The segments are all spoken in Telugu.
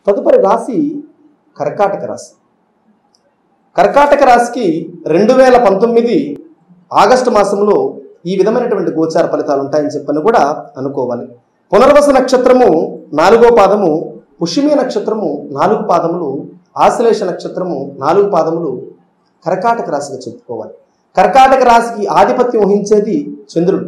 తదుపరి రాశి కర్కాటక రాశి కర్కాటక రాశికి రెండు వేల పంతొమ్మిది ఆగస్టు మాసంలో ఈ విధమైనటువంటి గోచార ఫలితాలు ఉంటాయని చెప్పని కూడా అనుకోవాలి పునర్వస నక్షత్రము నాలుగో పాదము పుష్యమి నక్షత్రము నాలుగు పాదములు ఆశ్లేష నక్షత్రము నాలుగు పాదములు కర్కాటక రాశిగా చెప్పుకోవాలి కర్కాటక రాశికి ఆధిపత్యం వహించేది చంద్రుడు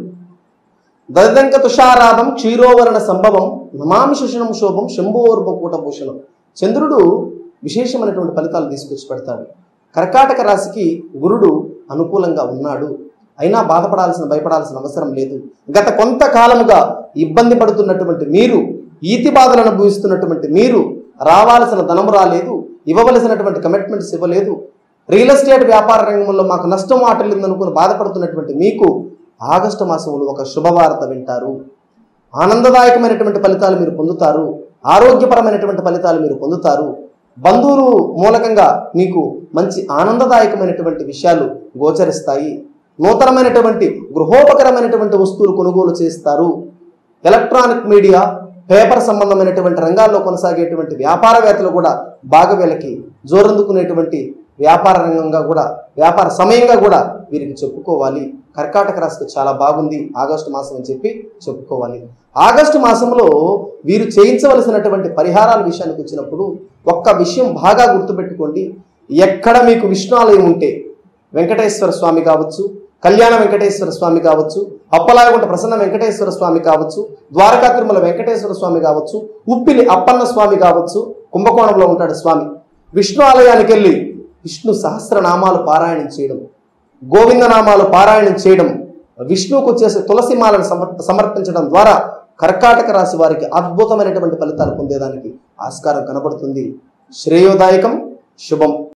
దదంక తుషారాధం క్షీరోవరణ సంభవం నమామి శుషణం శోభం శంభోర్భకూట భూషణం చంద్రుడు విశేషమైనటువంటి ఫలితాలు తీసుకొచ్చి పెడతాడు కర్కాటక రాశికి గురుడు అనుకూలంగా ఉన్నాడు అయినా బాధపడాల్సిన భయపడాల్సిన అవసరం లేదు గత కొంతకాలముగా ఇబ్బంది పడుతున్నటువంటి మీరు ఈతి బాధలను అనుభవిస్తున్నటువంటి మీరు రావాల్సిన ధనం రాలేదు ఇవ్వవలసినటువంటి కమిట్మెంట్స్ ఇవ్వలేదు రియల్ ఎస్టేట్ వ్యాపార రంగంలో మాకు నష్టం వాటిల్లిందనుకుని బాధపడుతున్నటువంటి మీకు ఆగస్టు మాసంలో ఒక శుభవార్త వింటారు ఆనందదాయకమైనటువంటి ఫలితాలు మీరు పొందుతారు ఆరోగ్యపరమైనటువంటి ఫలితాలు మీరు పొందుతారు బంధువులు మూలకంగా మీకు మంచి ఆనందదాయకమైనటువంటి విషయాలు గోచరిస్తాయి నూతనమైనటువంటి గృహోపకరమైనటువంటి వస్తువులు కొనుగోలు చేస్తారు ఎలక్ట్రానిక్ మీడియా పేపర్ సంబంధమైనటువంటి రంగాల్లో కొనసాగేటువంటి వ్యాపారవేత్తలు కూడా బాగా వీళ్ళకి జోరందుకునేటువంటి వ్యాపార రంగంగా కూడా వ్యాపార సమయంగా కూడా వీరికి చెప్పుకోవాలి కర్కాటక రాశికి చాలా బాగుంది ఆగస్టు మాసం అని చెప్పి చెప్పుకోవాలి ఆగస్టు మాసంలో వీరు చేయించవలసినటువంటి పరిహారాల విషయానికి వచ్చినప్పుడు ఒక్క విషయం బాగా గుర్తుపెట్టుకోండి ఎక్కడ మీకు విష్ణు ఆలయం ఉంటే వెంకటేశ్వర స్వామి కావచ్చు కళ్యాణ వెంకటేశ్వర స్వామి కావచ్చు అప్పలాయగుంట ప్రసన్న వెంకటేశ్వర స్వామి కావచ్చు ద్వారకా తిరుమల వెంకటేశ్వర స్వామి కావచ్చు ఉప్పిలి అప్పన్న స్వామి కావచ్చు కుంభకోణంలో ఉంటాడు స్వామి విష్ణు ఆలయానికి వెళ్ళి విష్ణు సహస్రనామాలు పారాయణం చేయడం గోవిందనామాలు పారాయణం చేయడం విష్ణువుకు చేసే తులసి మాలను సమర్ సమర్పించడం ద్వారా కర్కాటక రాశి వారికి అద్భుతమైనటువంటి ఫలితాలు పొందేదానికి ఆస్కారం కనబడుతుంది శ్రేయోదాయకం శుభం